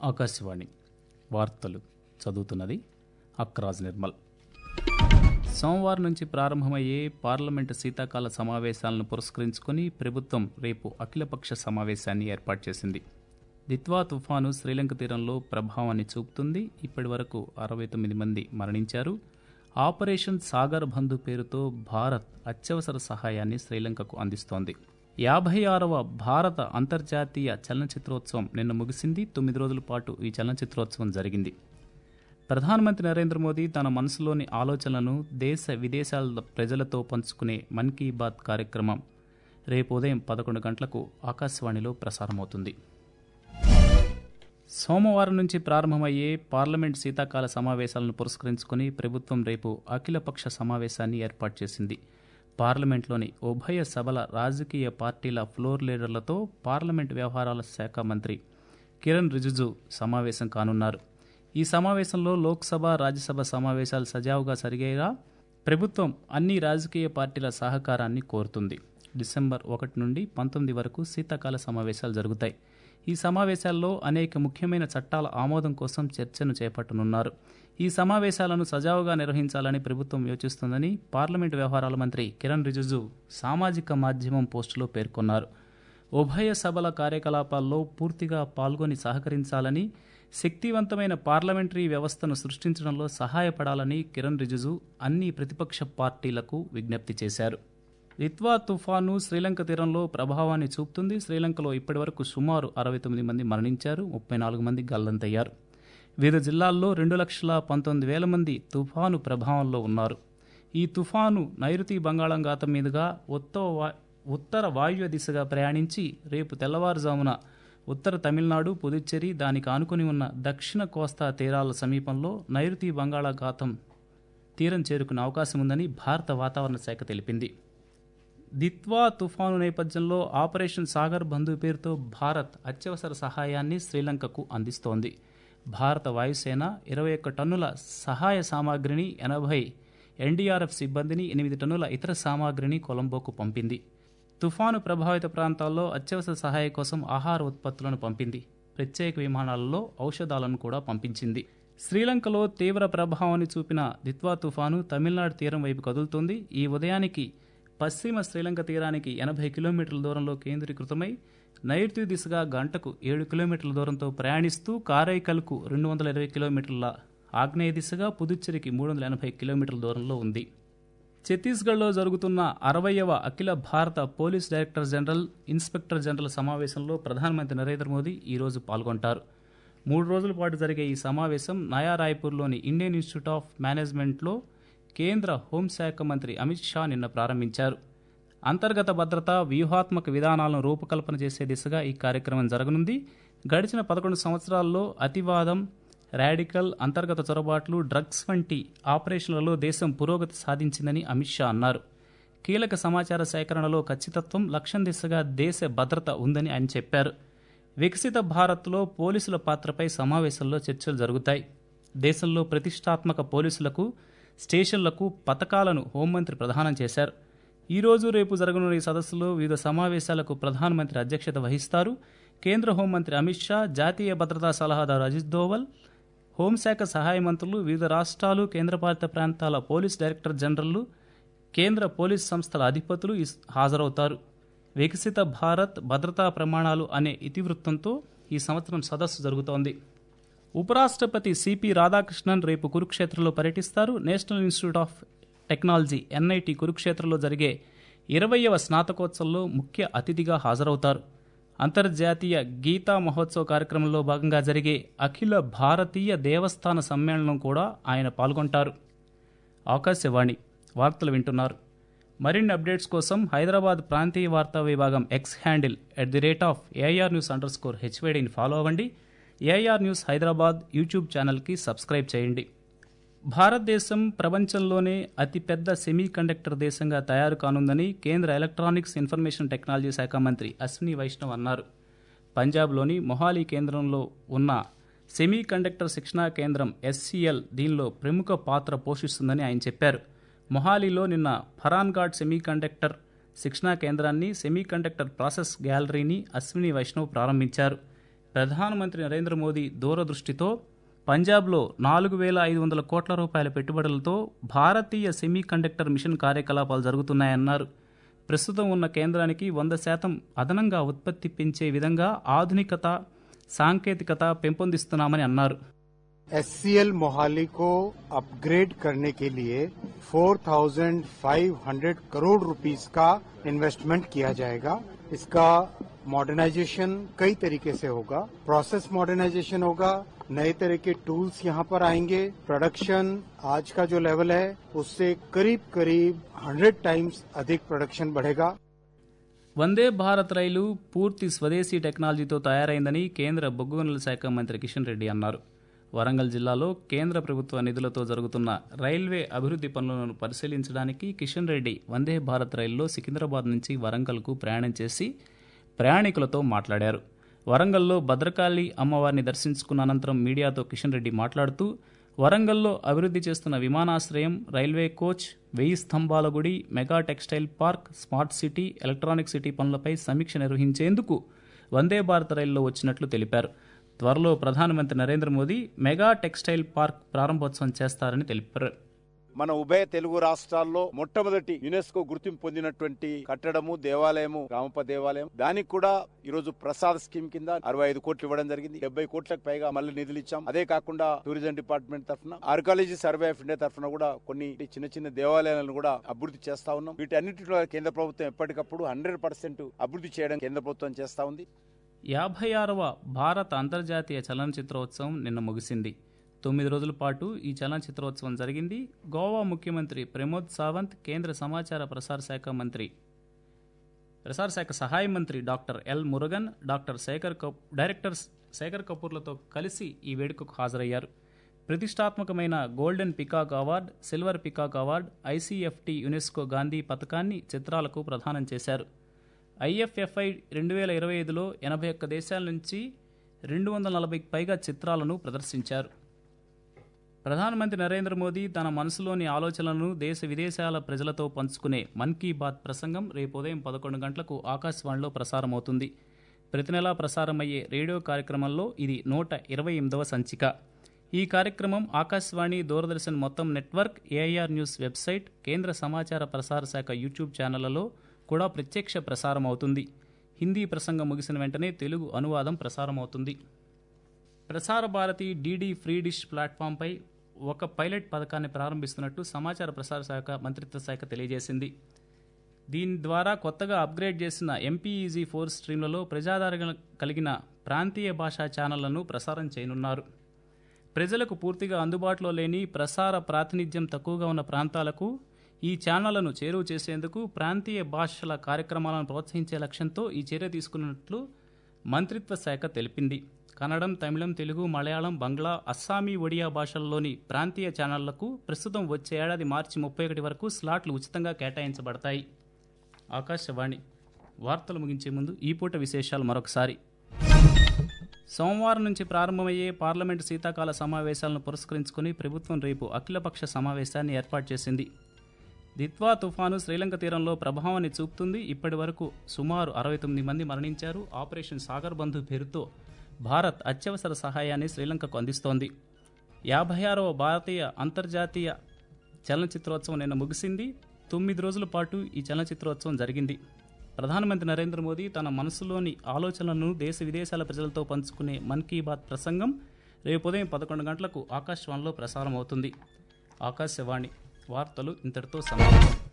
ఆకాశవాణి వార్తలు చదువుతున్నది అక్రాజ్ నిర్మల్ సోమవారం నుంచి ప్రారంభమయ్యే పార్లమెంటు శీతాకాల సమావేశాలను పురస్కరించుకొని ప్రభుత్వం రేపు అఖిలపక్ష సమావేశాన్ని ఏర్పాటు చేసింది దిత్వా తుఫాను శ్రీలంక తీరంలో ప్రభావాన్ని చూపుతుంది ఇప్పటి వరకు అరవై తొమ్మిది మంది మరణించారు ఆపరేషన్ సాగర్ బంధు పేరుతో భారత్ అత్యవసర సహాయాన్ని శ్రీలంకకు అందిస్తోంది యాభై ఆరవ భారత అంతర్జాతీయ చలనచిత్రోత్సవం నిన్న ముగిసింది తొమ్మిది రోజుల పాటు ఈ చలనచిత్రోత్సవం జరిగింది ప్రధానమంత్రి నరేంద్ర మోదీ తన మనసులోని ఆలోచనలను దేశ విదేశాల ప్రజలతో పంచుకునే మన్ కీ బాత్ కార్యక్రమం రేపు ఉదయం పదకొండు గంటలకు ఆకాశవాణిలో ప్రసారమవుతుంది సోమవారం నుంచి ప్రారంభమయ్యే పార్లమెంట్ శీతాకాల సమావేశాలను పురస్కరించుకుని ప్రభుత్వం రేపు అఖిలపక్ష సమావేశాన్ని ఏర్పాటు చేసింది పార్లమెంట్లోని ఉభయ సభల రాజకీయ పార్టీల ఫ్లోర్ లీడర్లతో పార్లమెంట్ వ్యవహారాల శాఖ మంత్రి కిరణ్ రిజిజు సమావేశం కానున్నారు ఈ సమావేశంలో లోక్సభ రాజ్యసభ సమావేశాలు సజావుగా జరిగేలా ప్రభుత్వం అన్ని రాజకీయ పార్టీల సహకారాన్ని కోరుతుంది డిసెంబర్ ఒకటి నుండి పంతొమ్మిది వరకు శీతాకాల సమావేశాలు జరుగుతాయి ఈ సమావేశాల్లో అనేక ముఖ్యమైన చట్టాల ఆమోదం కోసం చర్చను చేపట్టనున్నారు ఈ సమావేశాలను సజావుగా నిర్వహించాలని ప్రభుత్వం యోచిస్తుందని పార్లమెంటు వ్యవహారాల మంత్రి కిరణ్ రిజిజు సామాజిక మాధ్యమం పోస్టులో పేర్కొన్నారు ఉభయ సభల కార్యకలాపాల్లో పూర్తిగా పాల్గొని సహకరించాలని శక్తివంతమైన పార్లమెంటరీ వ్యవస్థను సృష్టించడంలో సహాయపడాలని కిరణ్ రిజిజు అన్ని ప్రతిపక్ష పార్టీలకు విజ్ఞప్తి చేశారు రిత్వా తుఫాను శ్రీలంక తీరంలో ప్రభావాన్ని చూపుతుంది శ్రీలంకలో ఇప్పటివరకు సుమారు అరవై తొమ్మిది మంది మరణించారు ముప్పై నాలుగు మంది గల్లంతయ్యారు వివిధ జిల్లాల్లో రెండు లక్షల పంతొమ్మిది వేల మంది తుఫాను ప్రభావంలో ఉన్నారు ఈ తుఫాను నైరుతి బంగాళాఖాతం మీదుగా ఉత్తర ఉత్తర వాయువ్య దిశగా ప్రయాణించి రేపు తెల్లవారుజామున ఉత్తర తమిళనాడు పుదుచ్చేరి దానికి ఆనుకుని ఉన్న దక్షిణ కోస్తా తీరాల సమీపంలో నైరుతి బంగాళాఖాతం తీరం చేరుకునే అవకాశం ఉందని భారత వాతావరణ శాఖ తెలిపింది దిత్వా తుఫాను నేపథ్యంలో ఆపరేషన్ సాగర్ బంధు పేరుతో భారత్ అత్యవసర సహాయాన్ని శ్రీలంకకు అందిస్తోంది భారత వాయుసేన ఇరవై ఒక్క టన్నుల సహాయ సామాగ్రిని ఎనభై ఎన్డీఆర్ఎఫ్ సిబ్బందిని ఎనిమిది టన్నుల ఇతర సామాగ్రిని కొలంబోకు పంపింది తుఫాను ప్రభావిత ప్రాంతాల్లో అత్యవసర సహాయ కోసం ఆహార ఉత్పత్తులను పంపింది ప్రత్యేక విమానాలలో ఔషధాలను కూడా పంపించింది శ్రీలంకలో తీవ్ర ప్రభావాన్ని చూపిన దిత్వా తుఫాను తమిళనాడు తీరం వైపు కదులుతోంది ఈ ఉదయానికి పశ్చిమ శ్రీలంక తీరానికి ఎనభై కిలోమీటర్ల దూరంలో కేంద్రీకృతమై నైరుతి దిశగా గంటకు ఏడు కిలోమీటర్ల దూరంతో ప్రయాణిస్తూ కారైకల్కు రెండు వందల ఇరవై కిలోమీటర్ల ఆగ్నేయ దిశగా పుదుచ్చేరికి మూడు వందల ఎనభై కిలోమీటర్ల దూరంలో ఉంది ఛత్తీస్గఢ్లో జరుగుతున్న అరవయవ అఖిల భారత police director general inspector general సమావేశంలో ప్రధానమంత్రి నరేంద్ర మోదీ ఈరోజు పాల్గొంటారు మూడు రోజుల పాటు జరిగే ఈ సమావేశం నయా రాయ్పూర్లోని ఇండియన్ ఇన్స్టిట్యూట్ ఆఫ్ మేనేజ్మెంట్లో కేంద్ర హోంశాఖ మంత్రి అమిత్ షా నిన్న ప్రారంభించారు అంతర్గత భద్రత వ్యూహాత్మక విధానాలను రూపకల్పన చేసే దిశగా ఈ కార్యక్రమం జరగనుంది గడిచిన పదకొండు సంవత్సరాల్లో అతివాదం రాడికల్ అంతర్గత చొరబాట్లు డ్రగ్స్ వంటి ఆపరేషన్లలో దేశం పురోగతి సాధించిందని అమిత్ షా అన్నారు కీలక సమాచార సేకరణలో ఖచ్చితత్వం లక్ష్యం దిశగా దేశ భద్రత ఉందని ఆయన చెప్పారు వికసిత భారత్లో పోలీసుల పాత్రపై సమావేశంలో చర్చలు జరుగుతాయి దేశంలో ప్రతిష్టాత్మక పోలీసులకు స్టేషన్లకు పథకాలను హోంమంత్రి ప్రదానం చేశారు ఈ రోజు రేపు జరగనున్న ఈ సదస్సులో వివిధ సమావేశాలకు ప్రధానమంత్రి అధ్యక్షత వహిస్తారు కేంద్ర హోంమంత్రి అమిత్ షా జాతీయ భద్రతా సలహాదారు అజిత్ దోవల్ హోంశాఖ సహాయ మంత్రులు వివిధ రాష్ట్రాలు కేంద్రపాలిత ప్రాంతాల పోలీస్ డైరెక్టర్ జనరల్లు కేంద్ర పోలీస్ సంస్థల అధిపతులు హాజరవుతారు వికసిత భారత్ భద్రతా ప్రమాణాలు అనే ఇతివృత్తంతో ఈ సంవత్సరం సదస్సు జరుగుతోంది ఉపరాష్ట్రపతి సిపి రాధాకృష్ణన్ రేపు కురుక్షేత్రలో పర్యటిస్తారు National Institute of Technology NIT కురుక్షేత్రలో జరిగే ఇరవయవ స్నాతకోత్సవంలో ముఖ్య అతిథిగా హాజరవుతారు అంతర్జాతీయ గీతా మహోత్సవ కార్యక్రమంలో భాగంగా జరిగే అఖిల భారతీయ దేవస్థాన సమ్మేళనం కూడా ఆయన పాల్గొంటారు ఆకాశవాణి వార్తలు వింటున్నారు మరిన్ని అప్డేట్స్ కోసం హైదరాబాద్ ప్రాంతీయ వార్తా విభాగం X handle at the rate of AR news underscore స్కోర్ హెచ్వేడిని ఫాలో అవ్వండి ఏఆర్ న్యూస్ హైదరాబాద్ యూట్యూబ్ ఛానల్కి సబ్స్క్రైబ్ చేయండి భారతదేశం ప్రపంచంలోనే అతిపెద్ద సెమీ కండక్టర్ దేశంగా తయారు కానుందని కేంద్ర ఎలక్ట్రానిక్స్ ఇన్ఫర్మేషన్ టెక్నాలజీ శాఖ మంత్రి అశ్విని వైష్ణవ్ అన్నారు పంజాబ్లోని మొహాలీ కేంద్రంలో ఉన్న సెమీ కండక్టర్ శిక్షణా కేంద్రం ఎస్సీఎల్ దీనిలో ప్రముఖ పాత్ర పోషిస్తుందని ఆయన చెప్పారు మొహాలీలో నిన్న ఫరాన్ఘాట్ సెమీ కండక్టర్ శిక్షణా కేంద్రాన్ని సెమీ కండక్టర్ ప్రాసెస్ గ్యాలరీని అశ్విని వైష్ణవ్ ప్రారంభించారు ప్రధానమంత్రి నరేంద్ర మోదీ దూరదృష్టితో పంజాబ్లో నాలుగు వేల ఐదు వందల కోట్ల రూపాయల పెట్టుబడులతో భారతీయ సెమీ కండక్టర్ మిషన్ కార్యకలాపాలు జరుగుతున్నాయన్నారు ప్రస్తుతం ఉన్న కేంద్రానికి వంద శాతం అదనంగా ఉత్పత్తి పెంచే విధంగా ఆధునికత సాంకేతికత పెంపొందిస్తున్నామని అన్నారు एससीएल मोहाली को अपग्रेड करने के लिए 4,500 करोड़ रुपीस का इन्वेस्टमेंट किया जाएगा इसका मॉडर्नाइजेशन कई तरीके से होगा प्रोसेस मॉडर्नाइजेशन होगा नए तरह के टूल्स यहाँ पर आएंगे प्रोडक्शन आज का जो लेवल है उससे करीब करीब 100 टाइम्स अधिक प्रोडक्शन बढ़ेगा వందే భారత్ రైలు పూర్తి స్వదేశీ టెక్నాలజీతో తయారైందని కేంద్ర బొగ్గు గనుల శాఖ మంత్రి కిషన్ రెడ్డి అన్నారు వరంగల్ జిల్లాలో కేంద్ర ప్రభుత్వ నిధులతో జరుగుతున్న రైల్వే అభివృద్ధి పనులను పరిశీలించడానికి కిషన్ రెడ్డి వందే భారత్ రైలులో సికింద్రాబాద్ నుంచి వరంగల్కు ప్రయాణం చేసి ప్రయాణికులతో మాట్లాడారు వరంగల్లో భద్రకాళి అమ్మవారిని దర్శించుకున్న అనంతరం మీడియాతో కిషన్ రెడ్డి మాట్లాడుతూ వరంగల్లో అభివృద్ధి చేస్తున్న విమానాశ్రయం రైల్వే కోచ్ వెయ్యి స్తంభాల గుడి mega textile park smart city electronic city పనులపై సమీక్ష నిర్వహించేందుకు వందే భారత్ రైల్లో వచ్చినట్లు తెలిపారు త్వరలో ప్రధానమంత్రి Narendra Modi mega textile park ప్రారంభోత్సవం చేస్తారని తెలిపారు మన ఉభయ తెలుగు రాష్ట్రాల్లో మొట్టమొదటి యునెస్కో గుర్తింపు పొందినటువంటి కట్టడము దేవాలయము రామప్ప దేవాలయం దానికి కూడా ఈ రోజు ప్రసాద్ స్కీమ్ కింద అరవై ఐదు కోట్లు ఇవ్వడం జరిగింది డెబ్బై కోట్లకు పైగా మళ్ళీ నిధులు ఇచ్చాం అదే కాకుండా టూరిజం డిపార్ట్మెంట్ తరఫున ఆర్కాలజీ సర్వే ఆఫ్ ఇండియా తరఫున కూడా కొన్ని చిన్న చిన్న దేవాలయాలను కూడా అభివృద్ధి చేస్తా ఉన్నాం వీటన్నిటిలో కేంద్ర ప్రభుత్వం ఎప్పటికప్పుడు హండ్రెడ్ పర్సెంట్ అభివృద్ధి చేయడం కేంద్ర ప్రభుత్వం చేస్తా ఉంది యాభై ఆరవ భారత అంతర్జాతీయ చలనచిత్రోత్సవం నిన్న ముగిసింది తొమ్మిది రోజుల పాటు ఈ చలనచిత్రోత్సవం జరిగింది గోవా ముఖ్యమంత్రి ప్రమోద్ సావంత్ కేంద్ర సమాచార ప్రసార శాఖ మంత్రి ప్రసార శాఖ సహాయ మంత్రి doctor L Murugan doctor Shekhar కప్ డైరెక్టర్ శేఖర్ కపూర్లతో కలిసి ఈ వేడుకకు హాజరయ్యారు ప్రతిష్టాత్మకమైన golden peacock award silver peacock award ICFT UNESCO Gandhi పథకాన్ని చిత్రాలకు ప్రదానం చేశారు ఐఎఫ్ఎఫ్ఐ రెండు వేల ఇరవై ఐదులో ఎనభై ఒక్క దేశాల నుంచి రెండు వందల నలభైకి పైగా చిత్రాలను ప్రదర్శించారు ప్రధానమంత్రి నరేంద్ర మోదీ తన మనసులోని ఆలోచనలను దేశ విదేశాల ప్రజలతో పంచుకునే మన్ కీ బాత్ ప్రసంగం రేపు ఉదయం పదకొండు గంటలకు ఆకాశవాణిలో ప్రసారమవుతుంది ప్రతి నెలా ప్రసారమయ్యే రేడియో కార్యక్రమంలో ఇది నూట ఇరవై ఎనిమిదవ సంచిక ఈ కార్యక్రమం ఆకాశవాణి దూరదర్శన్ మొత్తం నెట్వర్క్ ఏఐఆర్ న్యూస్ వెబ్సైట్ కేంద్ర సమాచార ప్రసార శాఖ యూట్యూబ్ ఛానళ్లలో కూడా ప్రత్యక్ష ప్రసారం అవుతుంది హిందీ ప్రసంగం ముగిసిన వెంటనే తెలుగు అనువాదం ప్రసారమవుతుంది Prasar Bharati DD free dish ప్లాట్ఫామ్పై ఒక పైలట్ పథకాన్ని ప్రారంభిస్తున్నట్టు సమాచార ప్రసార శాఖ మంత్రిత్వ శాఖ తెలియజేసింది దీని ద్వారా కొత్తగా అప్గ్రేడ్ చేసిన ఎంపీఈజీ ఫోర్ స్ట్రీమ్లలో ప్రజాదరణ కలిగిన ప్రాంతీయ భాషా ఛానళ్లను ప్రసారం చేయనున్నారు ప్రజలకు పూర్తిగా అందుబాటులో లేని ప్రసార ప్రాతినిధ్యం తక్కువగా ఉన్న ప్రాంతాలకు ఈ ఛానళ్లను చేరువ చేసేందుకు ప్రాంతీయ భాషల కార్యక్రమాలను ప్రోత్సహించే లక్ష్యంతో ఈ చర్య తీసుకున్నట్లు మంత్రిత్వ శాఖ తెలిపింది కన్నడం తమిళం తెలుగు మలయాళం బంగ్లా అస్సామీ ఒడియా భాషల్లోని ప్రాంతీయ ఛానళ్లకు ప్రస్తుతం వచ్చే ఏడాది మార్చి ముప్పై ఒకటి వరకు స్లాట్లు ఉచితంగా కేటాయించబడతాయి ఆకాశవాణి వార్తలు ముగించే ముందు ఈ పూట విశేషాలు మరొకసారి సోమవారం నుంచి ప్రారంభమయ్యే పార్లమెంటు శీతాకాల సమావేశాలను పురస్కరించుకుని ప్రభుత్వం రేపు అఖిలపక్ష సమావేశాన్ని ఏర్పాటు చేసింది దిత్వా తుఫాను శ్రీలంక తీరంలో ప్రభావాన్ని చూపుతుంది ఇప్పటి వరకు సుమారు అరవై తొమ్మిది మంది మరణించారు ఆపరేషన్ సాగర్ బంధు పేరుతో భారత్ అత్యవసర సహాయాన్ని శ్రీలంకకు అందిస్తోంది యాభై ఆరవ భారతీయ అంతర్జాతీయ చలనచిత్రోత్సవం నిన్న ముగిసింది తొమ్మిది రోజుల పాటు ఈ చలనచిత్రోత్సవం జరిగింది ప్రధానమంత్రి నరేంద్ర మోదీ తన మనసులోని ఆలోచనలను దేశ విదేశాల ప్రజలతో పంచుకునే మన్ కీ బాత్ ప్రసంగం రేపు ఉదయం పదకొండు గంటలకు ఆకాశవాణిలో ప్రసారం అవుతుంది ఆకాశవాణి వార్తలు ఇంతటితో సమాప్తం